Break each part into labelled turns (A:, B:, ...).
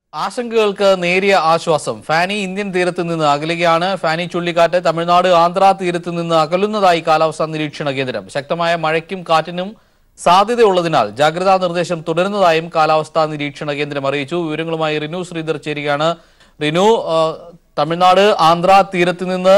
A: ആശങ്കകൾക്ക് നേരിയ ആശ്വാസം ഫാനി ഇന്ത്യൻ തീരത്ത് നിന്ന് അകലുകയാണ് ഫാനി ചുഴലിക്കാറ്റ് തമിഴ്നാട് ആന്ധ്ര തീരത്ത് നിന്ന് അകലുന്നതായി കാലാവസ്ഥാ നിരീക്ഷണ കേന്ദ്രം ശക്തമായ മഴയ്ക്കും കാറ്റിനും സാധ്യതയുള്ളതിനാൽ ജാഗ്രതാ നിർദ്ദേശം തുടരുന്നതായും കാലാവസ്ഥാ നിരീക്ഷണ കേന്ദ്രം അറിയിച്ചു വിവരങ്ങളുമായി റിനു ശ്രീധർ ചേരുകയാണ് റിനു ആ, തമിഴ്നാട് ആന്ധ്ര തീരത്ത് നിന്ന്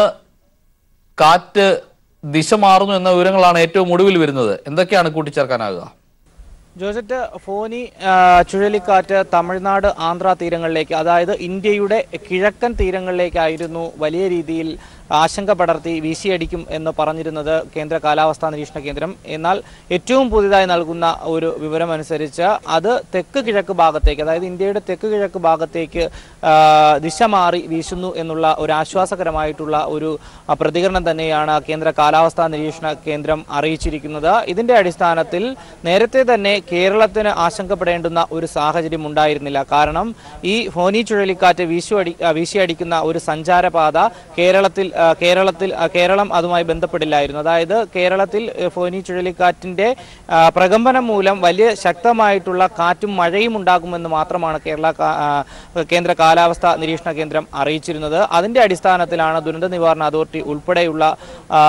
A: കാറ്റ് ദിശ മാറുന്നു എന്ന വിവരങ്ങളാണ് ഏറ്റവും ഒടുവിൽ വരുന്നത് എന്തൊക്കെയാണ് കൂട്ടിച്ചേർക്കാനാകുക
B: ജോസറ്റ് ഫോനി ആ, ചുഴലിക്കാറ്റ് തമിഴ്നാട് ആന്ധ്ര തീരങ്ങളിലേക്ക് അതായത് ഇന്ത്യയുടെ കിഴക്കൻ തീരങ്ങളിലേക്കായിരുന്നു വലിയ രീതിയിൽ ആശങ്ക പടർത്തി വീശിയടിക്കും എന്ന് പറഞ്ഞിരുന്നത് കേന്ദ്ര കാലാവസ്ഥാ നിരീക്ഷണ കേന്ദ്രം എന്നാൽ ഏറ്റവും പുതിയതായി നൽകുന്ന ഒരു വിവരമനുസരിച്ച് അത് തെക്ക് കിഴക്ക് ഭാഗത്തേക്ക് അതായത് ഇന്ത്യയുടെ തെക്ക് കിഴക്ക് ഭാഗത്തേക്ക് ആ, ദിശ മാറി വീശുന്നു എന്നുള്ള ഒരു ആശ്വാസകരമായിട്ടുള്ള ഒരു ആ, പ്രതികരണം തന്നെയാണ് കേന്ദ്ര കാലാവസ്ഥാ നിരീക്ഷണ കേന്ദ്രം അറിയിച്ചിരിക്കുന്നത് ഇതിന്റെ അടിസ്ഥാനത്തിൽ നേരത്തെ തന്നെ കേരളത്തിന് ആശങ്കപ്പെടേണ്ടുന്ന ഒരു സാഹചര്യം ഉണ്ടായിരുന്നില്ല കാരണം ഈ ഫോനി ചുഴലിക്കാറ്റ് വീശുഅടി ആ, വീശിയടിക്കുന്ന ഒരു സഞ്ചാരപാത കേരളത്തിൽ ആ, കേരളത്തിൽ ആ, കേരളം അതുമായി ബന്ധപ്പെടില്ലായിരുന്നു അതായത് കേരളത്തിൽ ഏ, ഫോനി ചുഴലിക്കാറ്റിന്റെ ആ, പ്രകമ്പനം മൂലം വലിയ ശക്തമായിട്ടുള്ള കാറ്റും മഴയും ഉണ്ടാകുമെന്ന് മാത്രമാണ് കേരള കാ- ആ, കേന്ദ്ര കാലാവസ്ഥാ നിരീക്ഷണ കേന്ദ്രം അറിയിച്ചിരുന്നത് അതിന്റെ അടിസ്ഥാനത്തിലാണ് ദുരന്ത നിവാരണ അതോറിറ്റി ഉൾപ്പെടെയുള്ള ആ,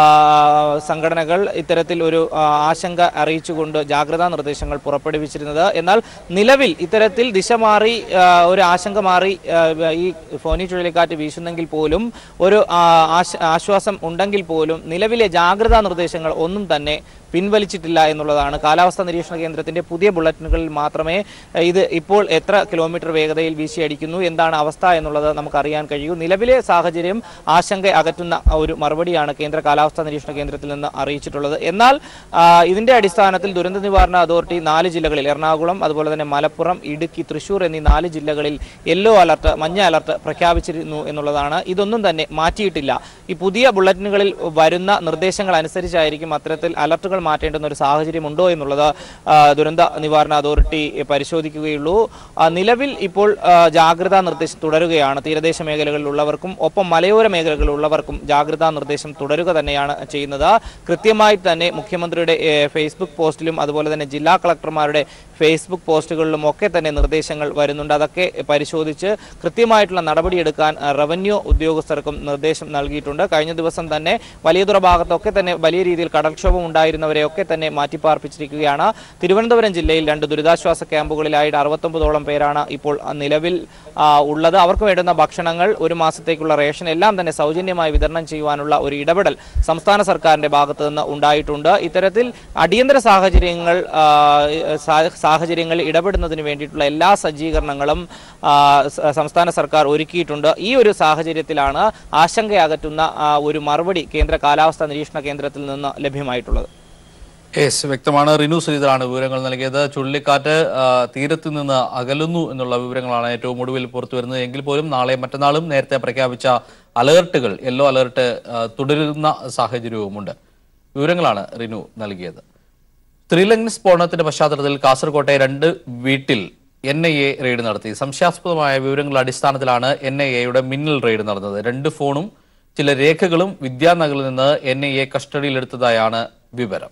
B: സംഘടനകൾ ഇത്തരത്തിൽ ഒരു ആ, ആശങ്ക അറിയിച്ചുകൊണ്ട് ജാഗ്രതാ നിർദ്ദേശങ്ങൾ പുറപ്പെടുവിച്ചിരുന്നത് എന്നാൽ നിലവിൽ ഇത്തരത്തിൽ ദിശ മാറി ആ, ഒരു ആശങ്ക മാറി ആ, ഈ ഫോനി ചുഴലിക്കാറ്റ് വീശുന്നെങ്കിൽ പോലും ഒരു ആ, ആശ- ആശ്വാസം ഉണ്ടെങ്കിൽ പോലും നിലവിലെ ജാഗ്രതാ നിർദ്ദേശങ്ങൾ ഒന്നും തന്നെ പിൻവലിച്ചിട്ടില്ല എന്നുള്ളതാണ് കാലാവസ്ഥാ നിരീക്ഷണ കേന്ദ്രത്തിന്റെ പുതിയ ബുള്ളറ്റിനുകളിൽ മാത്രമേ ഏഹ്, ഇത് ഇപ്പോൾ എത്ര കിലോമീറ്റർ വേഗതയിൽ വീശിയടിക്കുന്നു എന്താണ് അവസ്ഥ എന്നുള്ളത് നമുക്ക് അറിയാൻ കഴിയൂ നിലവിലെ സാഹചര്യം ആശങ്ക അകറ്റുന്ന ഒരു മറുപടിയാണ് കേന്ദ്ര കാലാവസ്ഥാ നിരീക്ഷണ കേന്ദ്രത്തിൽ നിന്ന് അറിയിച്ചിട്ടുള്ളത് എന്നാൽ ആ, ഇതിന്റെ അടിസ്ഥാനത്തിൽ ദുരന്ത നിവാരണ അതോറിറ്റി നാല് ജില്ലകളിൽ എറണാകുളം അതുപോലെ തന്നെ മലപ്പുറം ഇടുക്കി തൃശൂർ എന്നീ നാല് ജില്ലകളിൽ യെല്ലോ അലർട്ട് മഞ്ഞ അലർട്ട് പ്രഖ്യാപിച്ചിരുന്നു എന്നുള്ളതാണ് ഇതൊന്നും തന്നെ മാറ്റിയിട്ടില്ല ഈ പുതിയ ബുള്ളറ്റിനുകളിൽ വരുന്ന നിർദ്ദേശങ്ങൾ അനുസരിച്ചായിരിക്കും അത്തരത്തിൽ അലർട്ടുകൾ മാറ്റേണ്ടുന്ന ഒരു സാഹചര്യം ഉണ്ടോ എന്നുള്ളത് ആ, ദുരന്ത നിവാരണ അതോറിറ്റി പരിശോധിക്കുകയുള്ളൂ ആ, നിലവിൽ ഇപ്പോൾ ആ, ജാഗ്രതാ നിർദ്ദേശം തുടരുകയാണ് തീരദേശ മേഖലകളിലുള്ളവർക്കും ഒപ്പം മലയോര മേഖലകളിലുള്ളവർക്കും ജാഗ്രതാ നിർദ്ദേശം തുടരുക തന്നെയാണ് ചെയ്യുന്നത് കൃത്യമായി തന്നെ മുഖ്യമന്ത്രിയുടെ ഏ, ഫേസ്ബുക്ക് പോസ്റ്റിലും അതുപോലെ തന്നെ ജില്ലാ കളക്ടർമാരുടെ ഫേസ്ബുക്ക് പോസ്റ്റുകളിലും ഒക്കെ തന്നെ നിർദ്ദേശങ്ങൾ വരുന്നുണ്ട് അതൊക്കെ പരിശോധിച്ച് കൃത്യമായിട്ടുള്ള നടപടിയെടുക്കാൻ ആ, റവന്യൂ ഉദ്യോഗസ്ഥർക്കും നിർദ്ദേശം നൽകിയിട്ടുണ്ട് കഴിഞ്ഞ ദിവസം തന്നെ വലിയതുറ ഭാഗത്തൊക്കെ തന്നെ വലിയ രീതിയിൽ കടൽക്ഷോഭം ഉണ്ടായിരുന്നവരെയൊക്കെ തന്നെ മാറ്റിപ്പാർപ്പിച്ചിരിക്കുകയാണ് തിരുവനന്തപുരം ജില്ലയിൽ രണ്ട് ദുരിതാശ്വാസ ക്യാമ്പുകളിലായിട്ട് അറുപത്തൊമ്പതോളം പേരാണ് ഇപ്പോൾ ആ, നിലവിൽ ആ, ഉള്ളത് അവർക്ക് വേണ്ടുന്ന ഭക്ഷണങ്ങൾ ഒരു മാസത്തേക്കുള്ള റേഷൻ എല്ലാം തന്നെ സൗജന്യമായി വിതരണം ചെയ്യുവാനുള്ള ഒരു ഇടപെടൽ സംസ്ഥാന സർക്കാരിന്റെ ഭാഗത്ത് നിന്ന് ഉണ്ടായിട്ടുണ്ട് ഇത്തരത്തിൽ അടിയന്തര സാഹചര്യങ്ങൾ ആ, സാ- സാഹചര്യങ്ങളിൽ ഇടപെടുന്നതിന് വേണ്ടിയിട്ടുള്ള എല്ലാ സജ്ജീകരണങ്ങളും ആ, സ- സംസ്ഥാന സർക്കാർ ഒരുക്കിയിട്ടുണ്ട് ഈ ഒരു സാഹചര്യത്തിലാണ് ആശങ്ക അകറ്റുന്ന ആ, ഒരു മറുപടി കേന്ദ്ര കാലാവസ്ഥാ നിരീക്ഷണ കേന്ദ്രത്തിൽ നിന്ന് ലഭ്യമായിട്ടുള്ളത്
A: യെസ് വ്യക്തമാണ് റിനു ശ്രീധറാണ് വിവരങ്ങൾ നൽകിയത് ചുഴലിക്കാറ്റ് ആ, തീരത്ത് നിന്ന് അകലുന്നു എന്നുള്ള വിവരങ്ങളാണ് ഏറ്റവും ഒടുവിൽ പുറത്തു വരുന്നത് എങ്കിൽ പോലും നാളെ മറ്റന്നാളും നേരത്തെ പ്രഖ്യാപിച്ച അലേർട്ടുകൾ യെല്ലോ അലേർട്ട് ആ, തുടരുന്ന സാഹചര്യവുമുണ്ട് വിവരങ്ങളാണ് റിനു നൽകിയത് ശ്രീലങ്കൻ സ്ഫോടനത്തിന്റെ പശ്ചാത്തലത്തിൽ കാസർകോട്ടെ രണ്ട് വീട്ടിൽ എൻ ഐ എ റെയ്ഡ് നടത്തി സംശയാസ്പദമായ വിവരങ്ങളുടെ അടിസ്ഥാനത്തിലാണ് എൻ ഐ എയുടെ മിന്നൽ റെയ്ഡ് നടന്നത് രണ്ട് ഫോണും ചില രേഖകളും വിദ്യാനഗറിൽ നിന്ന് എൻ ഐ എ കസ്റ്റഡിയിലെടുത്തതായാണ് വിവരം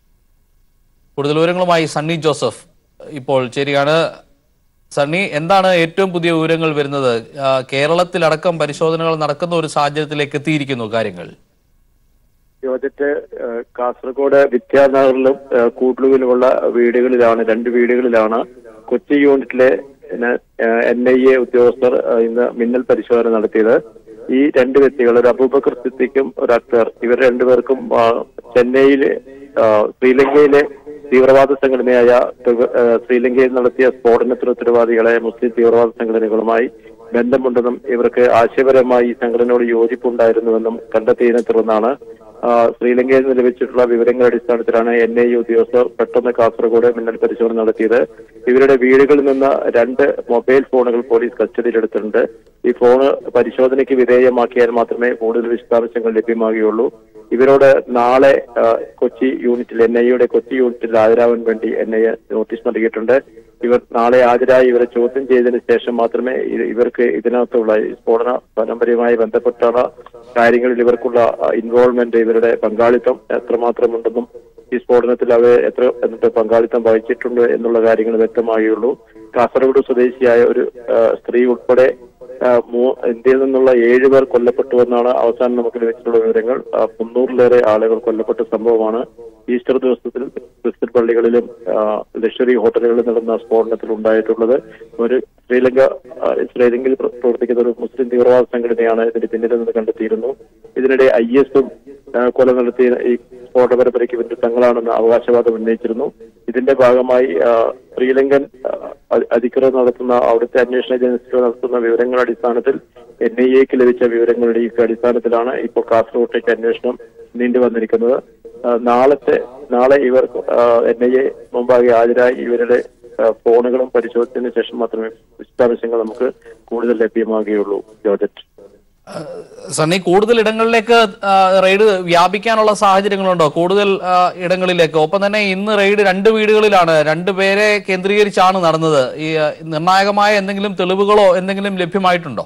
A: കൂടുതൽ വിവരങ്ങളുമായി സണ്ണി ജോസഫ് ഇപ്പോൾ ചേരുകയാണ് സണ്ണി എന്താണ് ഏറ്റവും പുതിയ വിവരങ്ങൾ വരുന്നത് ആ, കേരളത്തിലടക്കം പരിശോധനകൾ നടക്കുന്ന ഒരു സാഹചര്യത്തിലേക്ക് എത്തിയിരിക്കുന്നു കാര്യങ്ങൾ
C: യോജിച്ച് ഏഹ്, കാസർഗോഡ് വിദ്യാനഗറിലും ഏഹ്, കൂഡ്ലുവിലുമുള്ള വീടുകളിലാണ് രണ്ട് വീടുകളിലാണ് കൊച്ചി യൂണിറ്റിലെ എൻ ഐ എ ഉദ്യോഗസ്ഥർ ഏഹ്, ഇന്ന് മിന്നൽ പരിശോധന നടത്തിയത് ഈ രണ്ട് വ്യക്തികൾ ഒരു അബൂബക്കർ സിദ്ദിഖും ഒരു അക്തർ ഇവർ രണ്ടുപേർക്കും ആ, ചെന്നൈയിലെ ആ, ശ്രീലങ്കയിലെ തീവ്രവാദ സംഘടനയായ തുക- ഏഹ്, ശ്രീലങ്കയിൽ നടത്തിയ സ്ഫോടനത്തിന് ഉത്തരവാദികളെ മുസ്ലിം തീവ്രവാദ സംഘടനകളുമായി ബന്ധമുണ്ടെന്നും ഇവർക്ക് ആശയപരമായി ഈ സംഘടനയോട് യോജിപ്പുണ്ടായിരുന്നുവെന്നും കണ്ടെത്തിയതിനെ തുടർന്നാണ് ആ, ശ്രീലങ്കയിൽ നിന്ന് ലഭിച്ചിട്ടുള്ള വിവരങ്ങളുടെ അടിസ്ഥാനത്തിലാണ് എൻ ഐ ഉദ്യോഗസ്ഥർ പെട്ടെന്ന് കാസർഗോഡ് മിന്നൽ പരിശോധന നടത്തിയത് ഇവരുടെ വീടുകളിൽ നിന്ന് രണ്ട് മൊബൈൽ ഫോണുകൾ പോലീസ് കസ്റ്റഡിയിലെടുത്തിട്ടുണ്ട് ഈ ഫോണ് പരിശോധനയ്ക്ക് വിധേയമാക്കിയാൽ മാത്രമേ കൂടുതൽ വിശദാംശങ്ങൾ ലഭ്യമാകുകയുള്ളൂ ഇവരോട് നാളെ ആ, കൊച്ചി യൂണിറ്റിൽ എൻ ഐയുടെ കൊച്ചി യൂണിറ്റിൽ ഹാജരാവാൻ വേണ്ടി എൻ ഐ നോട്ടീസ് നൽകിയിട്ടുണ്ട് ഇവർ നാളെ ഹാജരായി ഇവരെ ചോദ്യം ചെയ്തതിനു ശേഷം മാത്രമേ ഇ- ഇവർക്ക് ഇതിനകത്തുള്ള ഈ സ്ഫോടന പരമ്പരയുമായി ബന്ധപ്പെട്ടുള്ള കാര്യങ്ങളിൽ ഇവർക്കുള്ള ഇൻവോൾവ്മെന്റ് ഇവരുടെ പങ്കാളിത്തം എത്രമാത്രം ഉണ്ടെന്നും ഈ സ്ഫോടനത്തിൽ അവർ എത്ര എന്നിട്ട് പങ്കാളിത്തം വഹിച്ചിട്ടുണ്ട് എന്നുള്ള കാര്യങ്ങൾ വ്യക്തമാകുകയുള്ളൂ കാസർഗോഡ് സ്വദേശിയായ ഒരു ആ, സ്ത്രീ ഉൾപ്പെടെ ആ, മൂ- ഇന്ത്യയിൽ നിന്നുള്ള ഏഴ് പേർ കൊല്ലപ്പെട്ടുവെന്നാണ് അവസാനം നമുക്ക് ലഭിച്ചിട്ടുള്ള വിവരങ്ങൾ ആ, മുന്നൂറിലേറെ ആളുകൾ കൊല്ലപ്പെട്ട സംഭവമാണ് ഈസ്റ്റർ ദിവസത്തിൽ ക്രിസ്ത്യൻ പള്ളികളിലും ആ, ലക്ഷറി ഹോട്ടലുകളിലും നടന്ന സ്ഫോടനത്തിൽ ഉണ്ടായിട്ടുള്ളത് ഒരു ശ്രീലങ്ക ആ, ശ്രീലങ്കയിൽ പ്ര- പ്രവർത്തിക്കുന്ന ഒരു മുസ്ലിം തീവ്രവാദ സംഘടനയാണ് ഇതിന് പിന്നിലെന്ന് കണ്ടെത്തിയിരുന്നു ഇതിനിടെ ഐ എസും കൊല നടത്തിയ ഈ സ്ഫോടന പരമ്പരയ്ക്ക് പിന്നിൽ തങ്ങളാണെന്ന് അവകാശവാദം ഉന്നയിച്ചിരുന്നു ഇതിന്റെ ഭാഗമായി ആ, ശ്രീലങ്കൻ ആ, അ- അധികൃതർ നടത്തുന്ന അവിടുത്തെ അന്വേഷണ ഏജൻസികൾ നടത്തുന്ന വിവരങ്ങളുടെ അടിസ്ഥാനത്തിൽ എൻ ഐ എക്ക് ലഭിച്ച വിവരങ്ങളുടെ ഈ അടിസ്ഥാനത്തിലാണ് ഇപ്പോൾ കാസർകോട്ടേക്ക് അന്വേഷണം നീണ്ടു വന്നിരിക്കുന്നത് ആ, നാളത്തെ നാളെ ഇവർ എൻ ഐ എ മുമ്പാകെ ഹാജരായി ഇവരുടെ ആ, ഫോണുകളും പരിശോധിച്ചതിന് ശേഷം മാത്രമേ വിശദാംശങ്ങൾ നമുക്ക് കൂടുതൽ ലഭ്യമാകുകയുള്ളൂ ജോർജറ്റ്
A: സണ്ണി കൂടുതൽ ഇടങ്ങളിലേക്ക് ആ, റെയ്ഡ് വ്യാപിക്കാനുള്ള സാഹചര്യങ്ങളുണ്ടോ കൂടുതൽ ആ, ഇടങ്ങളിലേക്ക് ഒപ്പം തന്നെ ഇന്ന് റെയ്ഡ് രണ്ട് വീടുകളിലാണ് രണ്ട് പേരെ കേന്ദ്രീകരിച്ചാണ് നടന്നത് ഈ ആ, നിർണായകമായ എന്തെങ്കിലും തെളിവുകളോ എന്തെങ്കിലും ലഭ്യമായിട്ടുണ്ടോ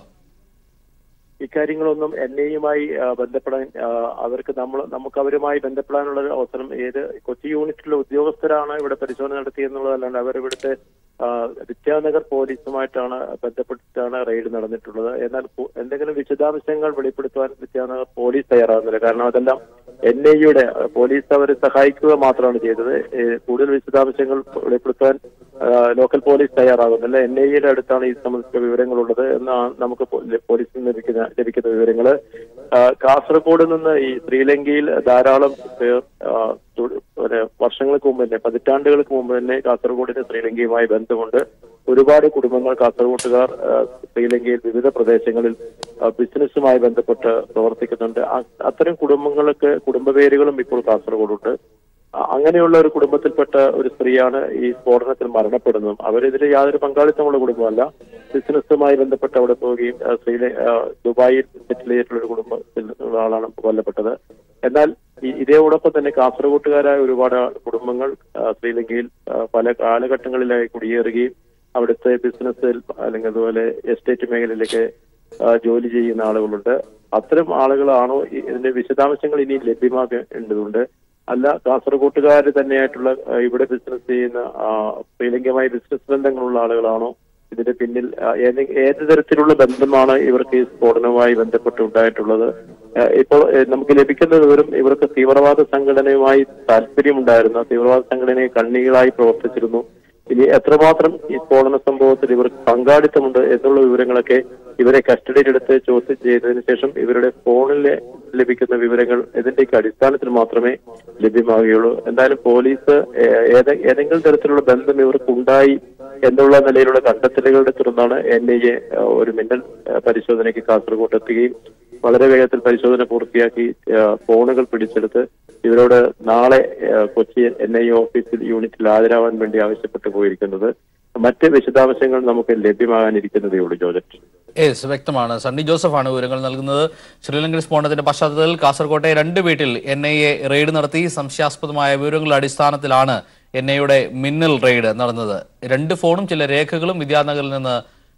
C: ഇക്കാര്യങ്ങളൊന്നും എൻ ഐയുമായി ബന്ധപ്പെടാൻ ആ, അവർക്ക് നമ്മൾ നമുക്ക് അവരുമായി ബന്ധപ്പെടാനുള്ള ഒരു അവസരം ഏത് കൊച്ചി യൂണിറ്റിലെ ഉദ്യോഗസ്ഥരാണ് ഇവിടെ പരിശോധന നടത്തിയെന്നുള്ളതല്ലാണ്ട് അവർ ഇവിടുത്തെ ആ, വിദ്യാനഗർ പോലീസുമായിട്ടാണ് ബന്ധപ്പെട്ടിട്ടാണ് റെയ്ഡ് നടന്നിട്ടുള്ളത് എന്നാൽ പു- എന്തെങ്കിലും വിശദാംശങ്ങൾ വെളിപ്പെടുത്തുവാൻ വിദ്യാനഗർ പോലീസ് തയ്യാറാകുന്നില്ല കാരണം അതെല്ലാം എൻ ഐയുടെ പോലീസ് അവരെ സഹായിക്കുക മാത്രമാണ് ചെയ്തത് ഏ, കൂടുതൽ വിശദാംശങ്ങൾ വെളിപ്പെടുത്താൻ ആ, ലോക്കൽ പോലീസ് തയ്യാറാകുന്നില്ല എൻ ഐയുടെ അടുത്താണ് ഈ സംബന്ധിച്ച വിവരങ്ങളുള്ളത് എന്നാണ് നമുക്ക് പോ- പോലീസിൽ നിന്ന് ലഭിക്കുന്ന ലഭിക്കുന്ന വിവരങ്ങള് ആ, കാസർഗോഡ് നിന്ന് ഈ ശ്രീലങ്കയിൽ ധാരാളം പേർ ആ, തു- ഒരു വർഷങ്ങൾക്ക് മുമ്പ് തന്നെ പതിറ്റാണ്ടുകൾക്ക് മുമ്പ് തന്നെ കാസർഗോഡിന് ശ്രീലങ്കയുമായി ബന്ധമുണ്ട് ഒരുപാട് കുടുംബങ്ങൾ കാസർഗോട്ടുകാർ ആ, ശ്രീലങ്കയിൽ വിവിധ പ്രദേശങ്ങളിൽ ആ, ബിസിനസ്സുമായി ബന്ധപ്പെട്ട് പ്രവർത്തിക്കുന്നുണ്ട് അ- അത്തരം കുടുംബങ്ങൾക്ക് കുടുംബ പേരുകളും ഇപ്പോൾ കാസർഗോഡുണ്ട് അ- അങ്ങനെയുള്ള ഒരു കുടുംബത്തിൽപ്പെട്ട ഒരു സ്ത്രീയാണ് ഈ സ്ഫോടനത്തിൽ മരണപ്പെടുന്നതും അവരെതിരെ യാതൊരു പങ്കാളിത്തമുള്ള കുടുംബമല്ല ബിസിനസ്സുമായി ബന്ധപ്പെട്ട് അവിടെ പോവുകയും ആ, ശ്രീല ആ, ദുബായിൽ സെറ്റിൽ ചെയ്തിട്ടുള്ള ഒരു കുടുംബത്തിൽ ഉള്ള ആളാണ് കൊല്ലപ്പെട്ടത് എന്നാൽ ഈ- ഇതേയോടൊപ്പം തന്നെ കാസർഗോട്ടുകാരായ ഒരുപാട് കുടുംബങ്ങൾ ആ, ശ്രീലങ്കയിൽ ആ, പല കാലഘട്ടങ്ങളിലായി കുടിയേറുകയും അവിടുത്തെ ബിസിനസ്സിൽ അല്ലെങ്കിൽ അതുപോലെ എസ്റ്റേറ്റ് മേഖലയിലേക്ക് ആ, ജോലി ചെയ്യുന്ന ആളുകളുണ്ട് അത്തരം ആളുകളാണോ ഈ- ഇതിന്റെ വിശദാംശങ്ങൾ ഇനി ലഭ്യമാക്കേണ്ടതുണ്ട് അല്ല കാസർഗോട്ടുകാർ തന്നെയായിട്ടുള്ള ആ, ഇവിടെ ബിസിനസ് ചെയ്യുന്ന ആ, ശ്രീലങ്കയുമായി ബിസിനസ് ബന്ധങ്ങളുള്ള ആളുകളാണോ ഇതിന്റെ പിന്നിൽ ആ, ഏത് ഏത് തരത്തിലുള്ള ബന്ധമാണ് ഇവർക്ക് ഈ സ്ഫോടനവുമായി ബന്ധപ്പെട്ട് ഉണ്ടായിട്ടുള്ളത് ആ, ഇപ്പോൾ ഏ, നമുക്ക് ലഭിക്കുന്ന വിവരം ഇവർക്ക് തീവ്രവാദ സംഘടനയുമായി താല്പര്യമുണ്ടായിരുന്നു തീവ്രവാദ സംഘടനയെ കണ്ണികളായി പ്രവർത്തിച്ചിരുന്നു ഇനി എത്രമാത്രം ഈ സ്ഫോടന സംഭവത്തിൽ ഇവർക്ക് പങ്കാളിത്തമുണ്ട് എന്നുള്ള വിവരങ്ങളൊക്കെ ഇവരെ കസ്റ്റഡിയിലെടുത്ത് ചോദ്യം ചെയ്തതിനു ശേഷം ഇവരുടെ ഫോണിൽ ലഭിക്കുന്ന വിവരങ്ങൾ ഇതിന്റെയൊക്കെ അടിസ്ഥാനത്തിൽ മാത്രമേ ലഭ്യമാവുകയുള്ളൂ എന്തായാലും പോലീസ് ഏ- ഏതെ- ഏതെങ്കിലും തരത്തിലുള്ള ബന്ധം ഇവർക്ക് ഉണ്ടായി എന്നുള്ള നിലയിലുള്ള കണ്ടെത്തലുകളുടെ തുടർന്നാണ് എൻ ഐ എ ഒരു മിന്നൽ ആ, പരിശോധനയ്ക്ക് കാസർഗോഡ് എത്തുകയും വളരെ വേഗത്തിൽ പരിശോധന പൂർത്തിയാക്കി ആ, ഫോണുകൾ പിടിച്ചെടുത്ത് ഇവരോട് നാളെ ആ, കൊച്ചി എൻ ഐ എ ഓഫീസിൽ യൂണിറ്റിൽ ഹാജരാവാൻ വേണ്ടി ആവശ്യപ്പെട്ടു പോയിരിക്കുന്നത് മറ്റ് വിശദാംശങ്ങൾ നമുക്ക് ലഭ്യമാകാനിരിക്കുന്നതേ ഉള്ളൂ ജോർജറ്റ്
A: യെസ് വ്യക്തമാണ് സണ്ണി ജോസഫാണ് വിവരങ്ങൾ നൽകുന്നത് ശ്രീലങ്കൻ സ്ഫോടനത്തിന്റെ പശ്ചാത്തലത്തിൽ കാസർകോട്ടെ രണ്ട് വീട്ടിൽ എൻ ഐ എ റെയ്ഡ് നടത്തി സംശയാസ്പദമായ വിവരങ്ങളുടെ അടിസ്ഥാനത്തിലാണ് എൻ ഐയുടെ മിന്നൽ റെയ്ഡ് നടന്നത് രണ്ട് ഫോണും ചില രേഖകളും വിദ്യാനഗറിൽ നിന്ന്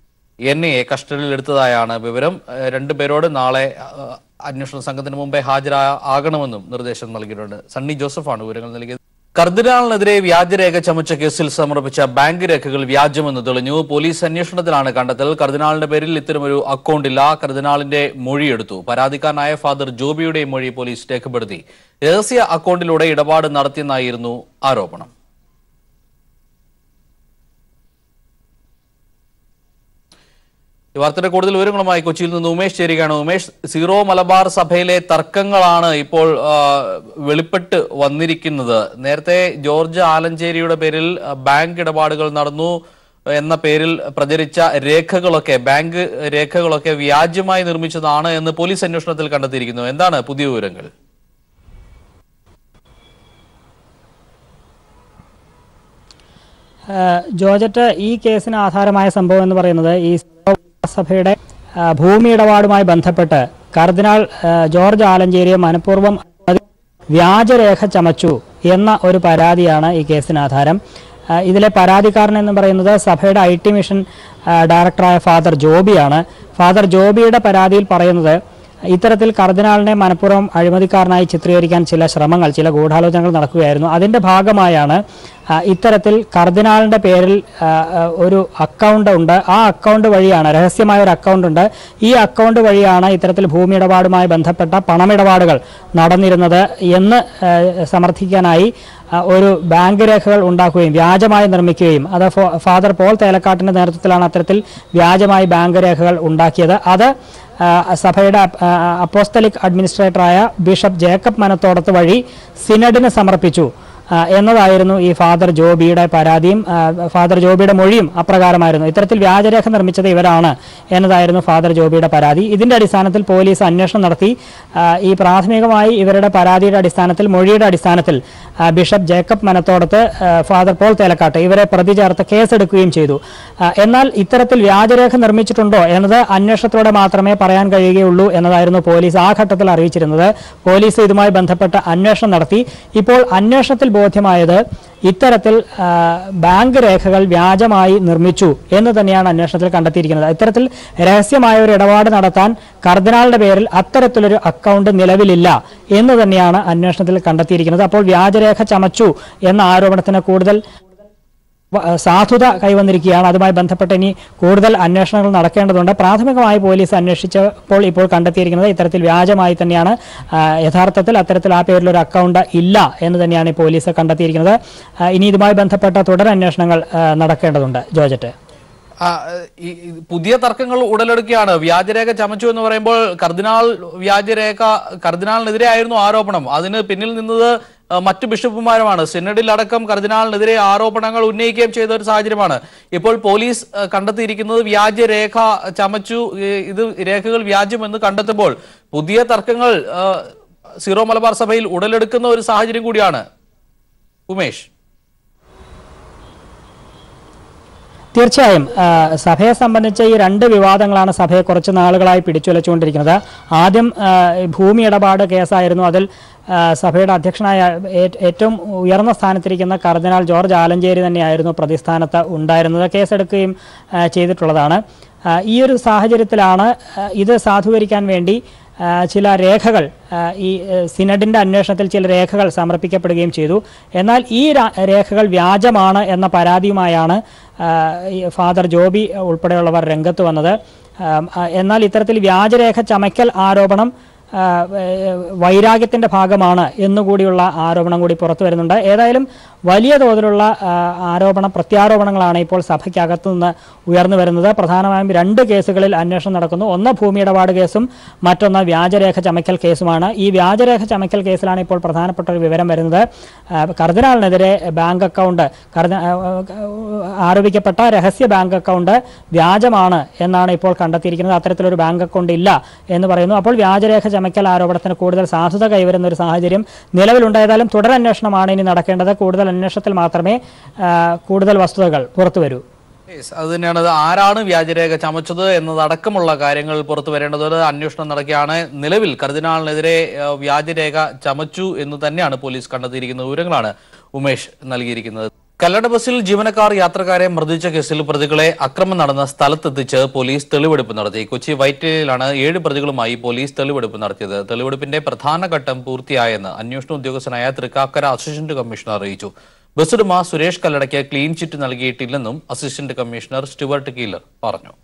A: എൻ ഐ എ കസ്റ്റഡിയിൽ എടുത്തതായാണ് വിവരം ഏഹ് രണ്ടുപേരോട് നാളെ അഹ്, അന്വേഷണ സംഘത്തിന് മുമ്പേ ഹാജരാകണമെന്നും നിർദ്ദേശം നൽകിയിട്ടുണ്ട് സണ്ണി ജോസഫാണ് വിവരങ്ങൾ നൽകിയത് കർദിനാളിനെതിരെ വ്യാജരേഖ ചമച്ച കേസിൽ സമർപ്പിച്ച ബാങ്ക് രേഖകൾ വ്യാജമെന്ന് തെളിഞ്ഞു പോലീസ് അന്വേഷണത്തിലാണ് കണ്ടെത്തൽ കർദിനാളിന്റെ പേരിൽ ഇത്തരമൊരു അക്കൗണ്ടില്ല കർദിനാളിന്റെ മൊഴിയെടുത്തു പരാതിക്കാരനായ ഫാദർ ജോബിയുടെ മൊഴി പോലീസ് രേഖപ്പെടുത്തി രഹസ്യ അക്കൗണ്ടിലൂടെ ഇടപാട് നടത്തിയെന്നായിരുന്നു ആരോപണം ഈ വാർത്തയുടെ കൂടുതൽ വിവരങ്ങളുമായി കൊച്ചിയിൽ നിന്ന് ഉമേഷ് ചേരുകയാണ് ഉമേഷ് സീറോ മലബാർ സഭയിലെ തർക്കങ്ങളാണ് ഇപ്പോൾ ആ, വെളിപ്പെട്ട് വന്നിരിക്കുന്നത് നേരത്തെ ജോർജ് ആലഞ്ചേരിയുടെ പേരിൽ ആ, ബാങ്ക് ഇടപാടുകൾ നടന്നു എന്ന പേരിൽ പ്രചരിച്ച രേഖകളൊക്കെ ബാങ്ക് രേഖകളൊക്കെ വ്യാജമായി നിർമ്മിച്ചതാണ് എന്ന് പോലീസ് അന്വേഷണത്തിൽ കണ്ടെത്തിയിരിക്കുന്നു എന്താണ് പുതിയ വിവരങ്ങൾ
D: ഏഹ് ജോർജറ്റ് ഈ കേസിന് ആധാരമായ സംഭവം എന്ന് പറയുന്നത് ഈ സഭയുടെ ആ, ഭൂമി ഇടപാടുമായി ബന്ധപ്പെട്ട് കർദിനാൾ ഏഹ് ജോർജ് ആലഞ്ചേരിയെ മനഃപൂർവ്വം വ്യാജരേഖ ചമച്ചു എന്ന ഒരു പരാതിയാണ് ഈ കേസിന് ആധാരം ആ, ഇതിലെ പരാതിക്കാരൻ എന്ന് പറയുന്നത് സഭയുടെ ഐ ടി മിഷൻ ആ, ഡയറക്ടറായ ഫാദർ ജോബിയാണ് ഫാദർ ജോബിയുടെ പരാതിയിൽ പറയുന്നത് ഇത്തരത്തിൽ കർദിനാളിനെ മനഃപൂർവ്വം അഴിമതിക്കാരനായി ചിത്രീകരിക്കാൻ ചില ശ്രമങ്ങൾ ചില ഗൂഢാലോചനകൾ നടക്കുകയായിരുന്നു അതിന്റെ ഭാഗമായാണ് ആ, ഇത്തരത്തിൽ കർദിനാളിന്റെ പേരിൽ ആ, ആ, ഒരു അക്കൗണ്ട് ഉണ്ട് ആ അക്കൗണ്ട് വഴിയാണ് രഹസ്യമായ ഒരു അക്കൗണ്ട് ഉണ്ട് ഈ അക്കൗണ്ട് വഴിയാണ് ഇത്തരത്തിൽ ഭൂമി ഇടപാടുമായി ബന്ധപ്പെട്ട പണമിടപാടുകൾ നടന്നിരുന്നത് എന്ന് ആ, സമർത്ഥിക്കാനായി ആ, ഒരു ബാങ്ക് രേഖകൾ ഉണ്ടാക്കുകയും വ്യാജമായി നിർമ്മിക്കുകയും അത് ഫോ- ഫാദർ പോൾ തേലക്കാട്ടിന്റെ നേതൃത്വത്തിലാണ് അത്തരത്തിൽ വ്യാജമായി ബാങ്ക് രേഖകൾ ഉണ്ടാക്കിയത് അത് ആ, സഭയുടെ അപ്- ആ, അപ്പോസ്തലിക് അഡ്മിനിസ്ട്രേറ്ററായ ബിഷപ്പ് ജേക്കബ് മനത്തോടത്ത് വഴി സിനഡിന് സമർപ്പിച്ചു ആ, എന്നതായിരുന്നു ഈ ഫാദർ ജോബിയുടെ പരാതിയും ആ, ഫാദർ ജോബിയുടെ മൊഴിയും അപ്രകാരമായിരുന്നു ഇത്തരത്തിൽ വ്യാജരേഖ നിർമ്മിച്ചത് ഇവരാണ് എന്നതായിരുന്നു ഫാദർ ജോബിയുടെ പരാതി ഇതിന്റെ അടിസ്ഥാനത്തിൽ പോലീസ് അന്വേഷണം നടത്തി ആ, ഈ പ്രാഥമികമായി ഇവരുടെ പരാതിയുടെ അടിസ്ഥാനത്തിൽ മൊഴിയുടെ അടിസ്ഥാനത്തിൽ ആ, ബിഷപ്പ് ജേക്കബ് മനത്തോടത്ത് ആ, ഫാദർ പോൾ തേലക്കാട്ട് ഇവരെ പ്രതി ചേർത്ത് കേസെടുക്കുകയും ചെയ്തു ആ, എന്നാൽ ഇത്തരത്തിൽ വ്യാജരേഖ നിർമ്മിച്ചിട്ടുണ്ടോ എന്നത് അന്വേഷണത്തിലൂടെ മാത്രമേ പറയാൻ കഴിയുകയുള്ളൂ എന്നതായിരുന്നു പോലീസ് ആ ഘട്ടത്തിൽ അറിയിച്ചിരുന്നത് പോലീസ് ഇതുമായി ബന്ധപ്പെട്ട അന്വേഷണം നടത്തി ഇപ്പോൾ അന്വേഷണത്തിൽ ബോധ്യമായത് ഇത്തരത്തിൽ ആ, ബാങ്ക് രേഖകൾ വ്യാജമായി നിർമ്മിച്ചു എന്ന് തന്നെയാണ് അന്വേഷണത്തിൽ കണ്ടെത്തിയിരിക്കുന്നത് ഇത്തരത്തിൽ രഹസ്യമായ ഒരു ഇടപാട് നടത്താൻ കർദിനാളുടെ പേരിൽ അത്തരത്തിലൊരു അക്കൗണ്ട് നിലവിലില്ല എന്ന് തന്നെയാണ് അന്വേഷണത്തിൽ കണ്ടെത്തിയിരിക്കുന്നത് അപ്പോൾ വ്യാജരേഖ ചമച്ചു എന്ന ആരോപണത്തിന് കൂടുതൽ വ- സാധുത കൈവന്നിരിക്കുകയാണ് അതുമായി ബന്ധപ്പെട്ട് ഇനി കൂടുതൽ അന്വേഷണങ്ങൾ നടക്കേണ്ടതുണ്ട് പ്രാഥമികമായി പോലീസ് അന്വേഷിച്ചപ്പോൾ ഇപ്പോൾ കണ്ടെത്തിയിരിക്കുന്നത് ഇത്തരത്തിൽ വ്യാജമായി തന്നെയാണ് ആ, യഥാർത്ഥത്തിൽ അത്തരത്തിൽ ആ പേരിൽ ഒരു അക്കൗണ്ട് ഇല്ല എന്ന് തന്നെയാണ് ഈ പോലീസ് കണ്ടെത്തിയിരിക്കുന്നത് ആ, ഇനി ഇതുമായി ബന്ധപ്പെട്ട തുടരന്വേഷണങ്ങൾ ആ, നടക്കേണ്ടതുണ്ട് ജോർജറ്റ്
A: ആ, ഈ ഈ പുതിയ തർക്കങ്ങൾ ഉടലെടുക്കുകയാണ് വ്യാജരേഖ ചമച്ചു എന്ന് പറയുമ്പോൾ കർദിനാൾ വ്യാജരേഖ കർദിനാളിനെതിരെ ആയിരുന്നു ആരോപണം അതിന് പിന്നിൽ നിന്നത് ആ, മറ്റു ബിഷപ്പുമാരുമാണ് സിനഡിൽ അടക്കം കർദിനാളിനെതിരെ ആരോപണങ്ങൾ ഉന്നയിക്കുകയും ചെയ്ത ഒരു സാഹചര്യമാണ് ഇപ്പോൾ പോലീസ് ആ, കണ്ടെത്തിയിരിക്കുന്നത് വ്യാജരേഖ ചമച്ചു ഈ, ഇത് രേഖകൾ വ്യാജമെന്ന് കണ്ടെത്തുമ്പോൾ പുതിയ തർക്കങ്ങൾ ആ, സീറോ മലബാർ സഭയിൽ ഉടലെടുക്കുന്ന ഒരു സാഹചര്യം കൂടിയാണ് ഉമേഷ്
D: തീർച്ചയായും ആ, സഭയെ സംബന്ധിച്ച് ഈ രണ്ട് വിവാദങ്ങളാണ് സഭയെ കുറച്ച് നാളുകളായി പിടിച്ചുലച്ചുകൊണ്ടിരിക്കുന്നത് ആദ്യം ആ, ഈ ഭൂമി ഇടപാട് കേസായിരുന്നു അതിൽ ആ, സഭയുടെ അധ്യക്ഷനായ ഏ- ഏറ്റവും ഉയർന്ന സ്ഥാനത്തിരിക്കുന്ന കർദിനാൾ ജോർജ് ആലഞ്ചേരി തന്നെയായിരുന്നു പ്രതിസ്ഥാനത്ത് ഉണ്ടായിരുന്നത് കേസെടുക്കുകയും ആ, ചെയ്തിട്ടുള്ളതാണ് ആ, ഈ ഒരു സാഹചര്യത്തിലാണ് ആ, ഇത് സാധൂകരിക്കാൻ വേണ്ടി ആ, ചില രേഖകൾ ആ, ഈ ഏ, സിനഡിന്റെ അന്വേഷണത്തിൽ ചില രേഖകൾ സമർപ്പിക്കപ്പെടുകയും ചെയ്തു എന്നാൽ ഈ രാ- രേഖകൾ വ്യാജമാണ് എന്ന പരാതിയുമായാണ് ആ, ഈ ഫാദർ ജോബി ഉൾപ്പെടെയുള്ളവർ രംഗത്ത് വന്നത് ആം, ആ, എന്നാൽ ഇത്തരത്തിൽ വ്യാജരേഖ ചമയ്ക്കൽ ആരോപണം ആ, ഏ, വൈരാഗ്യത്തിന്റെ ഭാഗമാണ് എന്നുകൂടിയുള്ള ആരോപണം കൂടി പുറത്തു വരുന്നുണ്ട് ഏതായാലും വലിയ തോതിലുള്ള ആ, ആരോപണ പ്രത്യാരോപണങ്ങളാണ് ഇപ്പോൾ സഭയ്ക്കകത്തു നിന്ന് ഉയർന്നു വരുന്നത് പ്രധാനമായും രണ്ട് കേസുകളിൽ അന്വേഷണം നടക്കുന്നു ഒന്ന് ഭൂമി ഇടപാട് കേസും മറ്റൊന്ന് വ്യാജരേഖ ചമയ്ക്കൽ കേസുമാണ് ഈ വ്യാജരേഖ ചമയ്ക്കൽ കേസിലാണ് ഇപ്പോൾ പ്രധാനപ്പെട്ട ഒരു വിവരം വരുന്നത് ആ, കർദിനാളിനെതിരെ ബാങ്ക് അക്കൗണ്ട് കർദി ആ, ആ, ആരോപിക്കപ്പെട്ട രഹസ്യ ബാങ്ക് അക്കൗണ്ട് വ്യാജമാണ് എന്നാണ് ഇപ്പോൾ കണ്ടെത്തിയിരിക്കുന്നത് അത്തരത്തിലൊരു ബാങ്ക് അക്കൗണ്ട് ഇല്ല എന്ന് പറയുന്നു അപ്പോൾ വ്യാജരേഖ ചമയ്ക്കൽ ആരോപണത്തിന് കൂടുതൽ സാധുത കൈവരുന്ന ഒരു സാഹചര്യം നിലവിലുണ്ടായതായാലും തുടരന്വേഷണമാണ് ഇനി നടക്കേണ്ടത് കൂടുതൽ അന്വേഷണത്തിൽ മാത്രമേ ആ, കൂടുതൽ വസ്തുതകൾ പുറത്തു വരൂ
A: Yes, അത് തന്നെയാണ് അത് ആരാണ് വ്യാജരേഖ ചമച്ചത് എന്നതടക്കമുള്ള കാര്യങ്ങൾ പുറത്തു വരേണ്ടത് അന്വേഷണം നടക്കുകയാണ് നിലവിൽ കർദിനാളിനെതിരെ ആ, വ്യാജരേഖ ചമച്ചു എന്ന് തന്നെയാണ് പോലീസ് കണ്ടെത്തിയിരിക്കുന്ന വിവരങ്ങളാണ് ഉമേഷ് നൽകിയിരിക്കുന്നത് കല്ലട ബസ്സിൽ ജീവനക്കാർ യാത്രക്കാരെ മർദ്ദിച്ച കേസിൽ പ്രതികളെ അക്രമം നടന്ന സ്ഥലത്തെത്തിച്ച് പോലീസ് തെളിവെടുപ്പ് നടത്തി കൊച്ചി വൈറ്റിലാണ് ഏഴ് പ്രതികളുമായി പോലീസ് തെളിവെടുപ്പ് നടത്തിയത് തെളിവെടുപ്പിന്റെ പ്രധാന ഘട്ടം പൂർത്തിയായെന്ന് അന്വേഷണ ഉദ്യോഗസ്ഥനായ തൃക്കാക്കര അസിസ്റ്റന്റ് കമ്മീഷണർ അറിയിച്ചു ബസ് ഉടമ സുരേഷ് കല്ലടയ്ക്ക് ക്ലീൻ ചിറ്റ് നൽകിയിട്ടില്ലെന്നും അസിസ്റ്റന്റ് കമ്മീഷണർ സ്റ്റുവർട്ട് കീലർ പറഞ്ഞു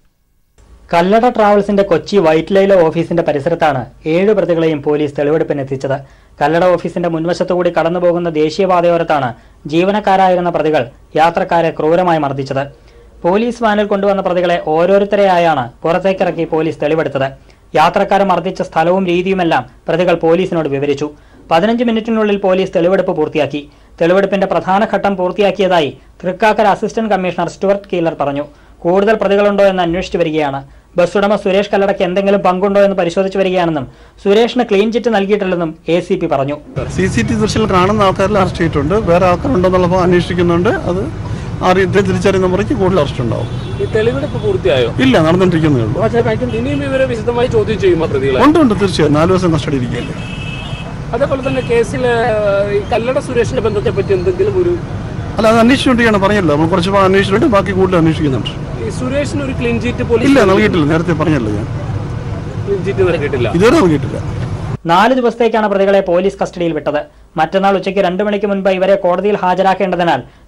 D: കല്ലട ട്രാവൽസിന്റെ കൊച്ചി വൈറ്റ് ലൈല ഓഫീസിന്റെ പരിസരത്താണ് ഏഴ് പ്രതികളെയും പോലീസ് തെളിവെടുപ്പിന് എത്തിച്ചത് കല്ലട ഓഫീസിന്റെ മുൻവശത്തുകൂടി കടന്നുപോകുന്ന ദേശീയപാതയോരത്താണ് ജീവനക്കാരായിരുന്ന പ്രതികൾ യാത്രക്കാരെ ക്രൂരമായി മർദ്ദിച്ചത് പോലീസ് വാനിൽ കൊണ്ടുവന്ന പ്രതികളെ ഓരോരുത്തരെയായാണ് പുറത്തേക്കിറക്കി പോലീസ് തെളിവെടുത്തത് യാത്രക്കാരെ മർദ്ദിച്ച സ്ഥലവും രീതിയുമെല്ലാം പ്രതികൾ പോലീസിനോട് വിവരിച്ചു പതിനഞ്ച് മിനിറ്റിനുള്ളിൽ പോലീസ് തെളിവെടുപ്പ് പൂർത്തിയാക്കി തെളിവെടുപ്പിന്റെ പ്രധാന ഘട്ടം പൂർത്തിയാക്കിയതായി തൃക്കാക്കര അസിസ്റ്റന്റ് കമ്മീഷണർ സ്റ്റുവർട്ട് കീലർ പറഞ്ഞു കൂടുതൽ പ്രതികളുണ്ടോ എന്ന് അന്വേഷിച്ചു വരികയാണ് ബസ് ഉടമ സുരേഷ് കല്ലടയ്ക്ക് എന്തെങ്കിലും പങ്കുണ്ടോ എന്ന് പരിശോധിച്ചു വരികയാണെന്നും സുരേഷിന് ക്ലീൻ ചിറ്റ് നൽകിയിട്ടില്ലെന്നും എ സി പി പറഞ്ഞു
E: സി സി ടി ദൃശ്യത്തിൽ കാണുന്ന ആൾക്കാരിൽ അറസ്റ്റ് ചെയ്തിട്ടുണ്ട് വേറെ ആൾക്കാരുണ്ടെന്നുള്ളപ്പോൾ അന്വേഷിക്കുന്നുണ്ട് അത് അറി തിരിച്ചറിയുന്ന മുറയ്ക്ക് കൂടുതൽ അറസ്റ്റ് ഉണ്ടാവും
F: ഈ തെളിവെടുപ്പ് പൂർത്തിയായോ
E: ഇല്ല നടന്നുകൊണ്ടിരിക്കുന്നേ ഉള്ളൂ
F: പക്ഷേ കഴിക്കും ഇനിയും ഇവരെ വിശദമായി ചോദ്യം ചെയ്യുമോ പ്രതികളെ
E: ഉണ്ട് ഉണ്ട് തീർച്ചയായും നാല് ദിവസം കസ്റ്റഡി ഇരിക്കുകയല്ലേ
F: അതേപോലെ തന്നെ കേസിൽ ഈ കല്ലട സുരേഷിന്റെ ബന്ധത്തെ പറ്റി എന്തെങ്കിലും ഒരു
E: അല്ല അത് അന്വേഷിച്ചുകൊണ്ടിരിക്കുകയാണ് പറഞ്ഞല്ലോ നമ്മൾ കുറച്ച് ഭാഗം അന്വേഷിച്ചിട്ടുണ്ട് ബാക്കി കൂടുതൽ അന്വേഷിക്കുന്നുണ്ട്
F: ഈ സുരേഷിന് ഒരു ക്ലീൻ ചീറ്റ്
E: ഇല്ല
F: പോലീസ്
E: നൽകിയിട്ടില്ല നേരത്തെ പറഞ്ഞല്ലോ ഞാൻ
F: ക്ലീൻ ചീറ്റ് നൽകിയിട്ടില്ല
E: ഇതുവരെ നൽകിയിട്ടില്ല
D: നാല് ദിവസത്തേക്കാണ് പ്രതികളെ പോലീസ് കസ്റ്റഡിയിൽ വിട്ടത് മറ്റന്നാൾ ഉച്ചയ്ക്ക് രണ്ടു മണിക്ക് മുൻപ് ഇവരെ കോടതിയിൽ ഹാജരാക്കേണ്ടതിനാൽ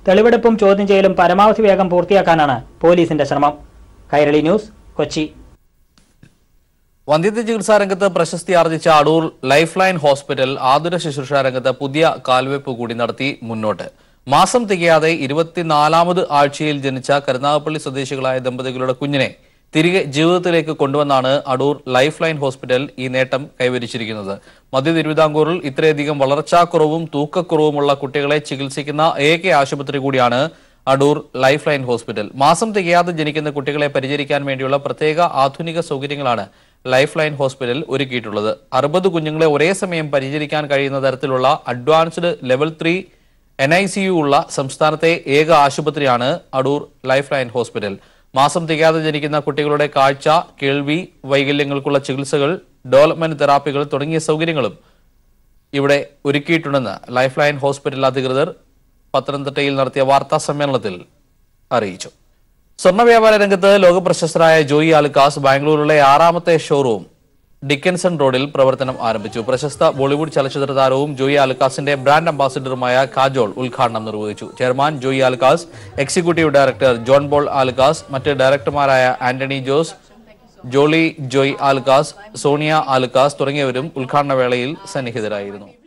D: തെളിവെടുപ്പും ചോദ്യം ചെയ്യലും പരമാവധി വേഗം പൂർത്തിയാക്കാനാണ് പോലീസിന്റെ ശ്രമം കൈരളി ന്യൂസ് കൊച്ചി
A: വന്ധ്യത ചികിത്സാ രംഗത്ത് പ്രശസ്തി ആർജിച്ച അടൂർ ലൈഫ് ലൈൻ ഹോസ്പിറ്റൽ ആതുര ശുശ്രൂഷ രംഗത്ത് പുതിയ കാൽവെപ്പ് കൂടി നടത്തി മുന്നോട്ട് മാസം തികയാതെ ഇരുപത്തിനാലാമത് ആഴ്ചയിൽ ജനിച്ച കരുനാഗപ്പള്ളി സ്വദേശികളായ ദമ്പതികളുടെ കുഞ്ഞിനെ തിരികെ ജീവിതത്തിലേക്ക് കൊണ്ടുവന്നാണ് അടൂർ ലൈഫ് ലൈൻ ഹോസ്പിറ്റൽ ഈ നേട്ടം കൈവരിച്ചിരിക്കുന്നത് മധ്യ തിരുവിതാംകൂറിൽ ഇത്രയധികം വളർച്ചാക്കുറവും തൂക്കക്കുറവുമുള്ള കുട്ടികളെ ചികിത്സിക്കുന്ന ഏക ആശുപത്രി കൂടിയാണ് അടൂർ ലൈഫ് ലൈൻ ഹോസ്പിറ്റൽ മാസം തികയാതെ ജനിക്കുന്ന കുട്ടികളെ പരിചരിക്കാൻ വേണ്ടിയുള്ള പ്രത്യേക ആധുനിക സൗകര്യങ്ങളാണ് ലൈഫ് ലൈൻ ഹോസ്പിറ്റൽ ഒരുക്കിയിട്ടുള്ളത് അറുപത് കുഞ്ഞുങ്ങളെ ഒരേ സമയം പരിചരിക്കാൻ കഴിയുന്ന തരത്തിലുള്ള advanced level three N I C U ഉള്ള സംസ്ഥാനത്തെ ഏക ആശുപത്രിയാണ് അടൂർ ലൈഫ് ലൈൻ ഹോസ്പിറ്റൽ മാസം തികയാതെ ജനിക്കുന്ന കുട്ടികളുടെ കാഴ്ച കേൾവി വൈകല്യങ്ങൾക്കുള്ള ചികിത്സകൾ ഡെവലപ്മെന്റ് തെറാപ്പികൾ തുടങ്ങിയ സൗകര്യങ്ങളും ഇവിടെ ഒരുക്കിയിട്ടുണ്ടെന്ന് ലൈഫ് ലൈൻ ഹോസ്പിറ്റൽ അധികൃതർ പത്തനംതിട്ടയിൽ നടത്തിയ വാർത്താ സമ്മേളനത്തിൽ അറിയിച്ചു സ്വർണ്ണ വ്യാപാര രംഗത്ത് ലോകപ്രശസ്തരായ ജോയി ആലുക്കാസ് ബാംഗ്ലൂരിലെ ആറാമത്തെ ഷോറൂം ഡിക്കൻസൺ റോഡിൽ പ്രവർത്തനം ആരംഭിച്ചു പ്രശസ്ത ബോളിവുഡ് ചലച്ചിത്ര താരവും ജോയി ആലുക്കാസിന്റെ ബ്രാൻഡ് അംബാസിഡറുമായ കാജോൾ ഉദ്ഘാടനം നിർവഹിച്ചു chairman Joy Alukkas executive director John Paul Alukkas മറ്റ് ഡയറക്ടർമാരായ ആന്റണി ജോസ് ജോളി ജോയ് ആലുക്കാസ് സോണിയ ആലുക്കാസ് തുടങ്ങിയവരും ഉദ്ഘാടന വേളയിൽ സന്നിഹിതരായിരുന്നു